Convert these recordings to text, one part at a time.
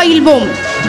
பயில்வோம்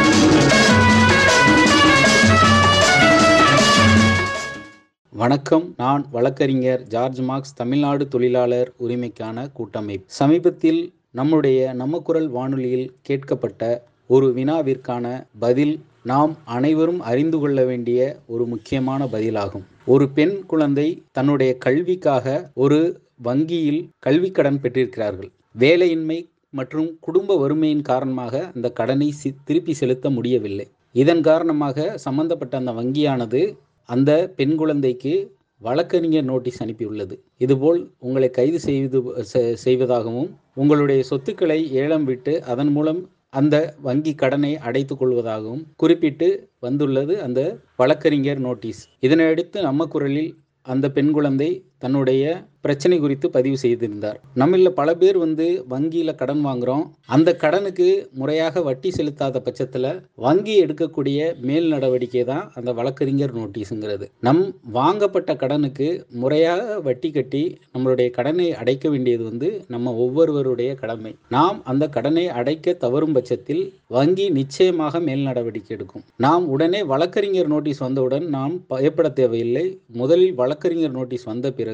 வணக்கம் நான் வழக்கறிஞர் ஜார்ஜ் மார்க்ஸ் தமிழ்நாடு தொழிலாளர் உரிமைக்கான கூட்டமைப்பு சமீபத்தில் நம்முடைய நம்ம குரல் வானொலியில் கேட்கப்பட்ட ஒரு வினாவிற்கான பதில் நாம் அனைவரும் அறிந்து கொள்ள வேண்டிய ஒரு முக்கியமான பதிலாகும் ஒரு பெண் குழந்தை தன்னுடைய கல்விக்காக ஒரு வங்கியில் கல்வி கடன் பெற்றிருக்கிறார்கள் வேலையின்மை மற்றும் குடும்ப வறுமையின் காரணமாக அந்த கடனை சி திருப்பி செலுத்த முடியவில்லை இதன் காரணமாக சம்பந்தப்பட்ட அந்த வங்கியானது அந்த பெண் குழந்தைக்கு வழக்கறிஞர் நோட்டீஸ் அனுப்பியுள்ளது இதுபோல் உங்களை கைது செய்து செ- செய்வதாகவும் உங்களுடைய சொத்துக்களை ஏலம் விட்டு அதன் மூலம் அந்த வங்கி கடனை அடைத்துக் கொள்வதாகவும் குறிப்பிட்டு வந்துள்ளது அந்த வழக்கறிஞர் நோட்டீஸ் இதனையடுத்து நம்ம குரலில் அந்த பெண் குழந்தை தன்னுடைய பிரச்சனை குறித்து பதிவு செய்திருந்தார் நம்மள பல பேர் வந்து வங்கியில் கடன் வாங்குறோம் அந்த கடனுக்கு முறையாக வட்டி செலுத்தாத பட்சத்தில் வங்கி எடுக்கக்கூடிய மேல் நடவடிக்கை தான் அந்த வழக்கறிஞர் நோட்டீஸுங்கிறது நம் வாங்கப்பட்ட கடனுக்கு முறையாக வட்டி கட்டி நம்மளுடைய கடனை அடைக்க வேண்டியது வந்து நம்ம ஒவ்வொருவருடைய கடமை நாம் அந்த கடனை அடைக்க தவறும் பட்சத்தில் வங்கி நிச்சயமாக மேல் நடவடிக்கை எடுக்கும் நாம் உடனே வழக்கறிஞர் நோட்டீஸ் வந்தவுடன் நாம் பயப்பட தேவையில்லை முதலில் வழக்கறிஞர் நோட்டீஸ் வந்த பிறகு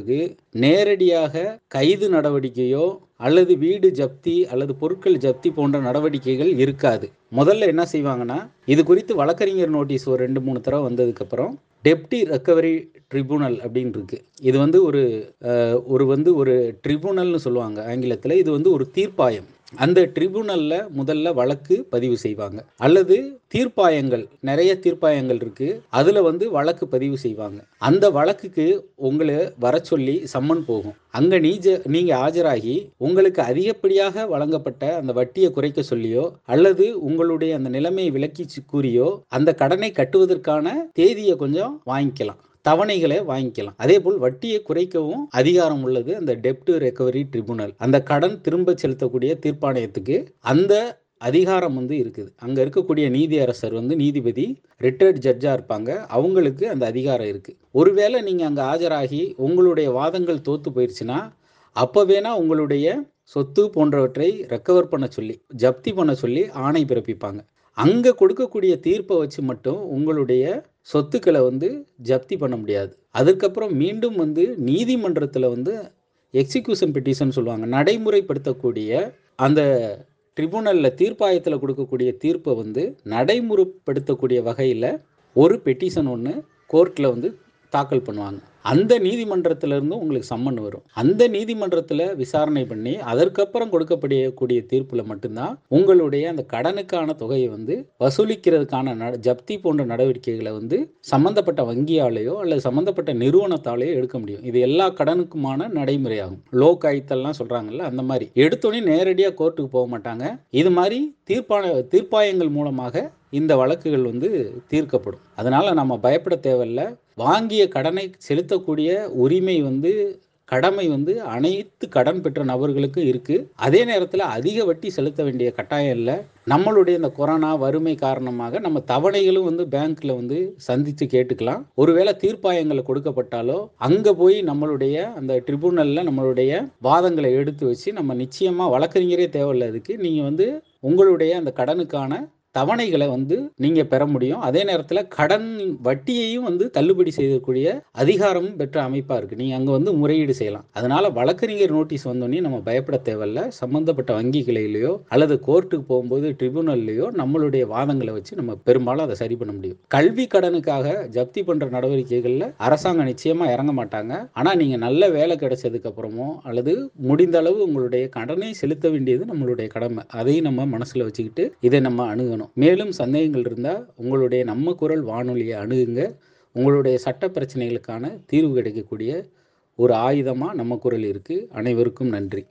நேரடியாக கைது நடவடிக்கையோ அல்லது வீடு ஜப்தி அல்லது பொருட்கள் ஜப்தி போன்ற நடவடிக்கைகள் இருக்காது முதல்ல என்ன செய்வாங்கன்னா இது குறித்து வழக்கறிஞர் நோட்டீஸ் ஒரு ரெண்டு மூணு தடவை வந்ததுக்கப்புறம் டெப்டி ரெக்கவரி ட்ரிபுனல் அப்படின்னு இருக்கு இது வந்து ஒரு அஹ், ஒரு வந்து ஒரு ட்ரிபுனல்னு சொல்லுவாங்க ஆங்கிலத்தில் இது வந்து ஒரு தீர்ப்பாயம் அந்த ட்ரிபுனல்ல முதல்ல வழக்கு பதிவு செய்வாங்க அல்லது தீர்ப்பாயங்கள் நிறைய தீர்ப்பாயங்கள் இருக்கு அதுல வந்து வழக்கு பதிவு செய்வாங்க அந்த வழக்குக்கு உங்களை வர சொல்லி சம்மன் போகும் அங்க நீஜ நீங்க ஆஜராகி உங்களுக்கு அதிகப்படியாக வழங்கப்பட்ட அந்த வட்டியை குறைக்க சொல்லியோ அல்லது உங்களுடைய அந்த நிலைமையை விளக்கி சி- கூறியோ அந்த கடனை கட்டுவதற்கான தேதியை கொஞ்சம் வாங்கிக்கலாம் தவணைகளை வாங்கிக்கலாம் அதே போல் வட்டியை குறைக்கவும் அதிகாரம் உள்ளது அந்த டெப்ட் ரெக்கவரி ட்ரிபுனல் அந்த கடன் திரும்ப செலுத்தக்கூடிய தீர்ப்பாணையத்துக்கு அந்த அதிகாரம் வந்து இருக்குது அங்க இருக்கக்கூடிய நீதி அரசர் வந்து நீதிபதி ரிட்டையர்ட் ஜட்ஜா இருப்பாங்க அவங்களுக்கு அந்த அதிகாரம் இருக்கு ஒருவேளை நீங்க அங்க ஆஜராகி உங்களுடைய வாதங்கள் தோத்து போயிருச்சுன்னா அப்போ வேணா உங்களுடைய சொத்து போன்றவற்றை ரெக்கவர் பண்ண சொல்லி ஜப்தி பண்ண சொல்லி ஆணை பிறப்பிப்பாங்க அங்க கொடுக்கக்கூடிய தீர்ப்பை வச்சு மட்டும் உங்களுடைய சொத்துக்களை வந்து ஜப்தி பண்ண முடியாது அதுக்கப்புறம் மீண்டும் வந்து நீதிமன்றத்தில் வந்து எக்ஸிக்யூஷன் பெட்டிஷன் சொல்லுவாங்க நடைமுறைப்படுத்தக்கூடிய அந்த ட்ரிபுனலில் தீர்ப்பாயத்தில் கொடுக்கக்கூடிய தீர்ப்பை வந்து நடைமுறைப்படுத்தக்கூடிய வகையில் ஒரு பெட்டிஷன் ஒன்று கோர்ட்டில் வந்து தாக்கல் பண்ணுவாங்க அந்த நீதிமன்றத்திலிருந்து உங்களுக்கு சம்மன் வரும் அந்த நீதிமன்றத்தில் விசாரணை பண்ணி அதற்கப்புறம் கொடுக்கப்படக்கூடிய தீர்ப்பில் மட்டும்தான் உங்களுடைய அந்த கடனுக்கான தொகையை வந்து வசூலிக்கிறதுக்கான நட ஜப்தி போன்ற நடவடிக்கைகளை வந்து சம்பந்தப்பட்ட வங்கியாலேயோ அல்லது சம்பந்தப்பட்ட நிறுவனத்தாலேயோ எடுக்க முடியும் இது எல்லா கடனுக்குமான நடைமுறையாகும் லோ காய்த்தல்லாம் சொல்றாங்கல்ல அந்த மாதிரி எடுத்தோடனே நேரடியாக கோர்ட்டுக்கு போக மாட்டாங்க இது மாதிரி தீர்ப்பான தீர்ப்பாயங்கள் மூலமாக இந்த வழக்குகள் வந்து தீர்க்கப்படும் அதனால நம்ம பயப்பட தேவையில்ல வாங்கிய கடனை செலுத்தக்கூடிய உரிமை வந்து கடமை வந்து அனைத்து கடன் பெற்ற நபர்களுக்கும் இருக்கு அதே நேரத்தில் அதிக வட்டி செலுத்த வேண்டிய கட்டாயம் இல்லை நம்மளுடைய இந்த கொரோனா வறுமை காரணமாக நம்ம தவணைகளும் வந்து பேங்க்ல வந்து சந்தித்து கேட்டுக்கலாம் ஒருவேளை தீர்ப்பாயங்களை கொடுக்கப்பட்டாலோ அங்க போய் நம்மளுடைய அந்த ட்ரிபுனல்ல நம்மளுடைய வாதங்களை எடுத்து வச்சு நம்ம நிச்சயமா வழக்கறிஞரே தேவையில்ல அதுக்கு நீங்க வந்து உங்களுடைய அந்த கடனுக்கான தவணைகளை வந்து நீங்க பெற முடியும் அதே நேரத்தில் கடன் வட்டியையும் வந்து தள்ளுபடி செய்யக்கூடிய அதிகாரமும் பெற்ற அமைப்பா இருக்கு நீங்க அங்க வந்து முறையீடு செய்யலாம் அதனால வழக்கறிஞர் நோட்டீஸ் வந்தோடனே நம்ம பயப்பட தேவையில்ல சம்பந்தப்பட்ட வங்கி கிளையிலையோ அல்லது கோர்ட்டுக்கு போகும்போது ட்ரிபுனல்லையோ நம்மளுடைய வாதங்களை வச்சு நம்ம பெரும்பாலும் அதை சரி பண்ண முடியும் கல்வி கடனுக்காக ஜப்தி பண்ற நடவடிக்கைகள்ல அரசாங்கம் நிச்சயமா இறங்க மாட்டாங்க ஆனா நீங்க நல்ல வேலை கிடைச்சதுக்கு அப்புறமோ அல்லது முடிந்த அளவு உங்களுடைய கடனை செலுத்த வேண்டியது நம்மளுடைய கடமை அதையும் நம்ம மனசுல வச்சுக்கிட்டு இதை நம்ம அணுகணும் மேலும் சந்தேகங்கள் இருந்தா உங்களுடைய நம்ம குரல் வானொலியை அணுகுங்க உங்களுடைய சட்ட பிரச்சனைகளுக்கான தீர்வு கிடைக்கக்கூடிய ஒரு ஆயுதமா நம்ம குரல் இருக்கு அனைவருக்கும் நன்றி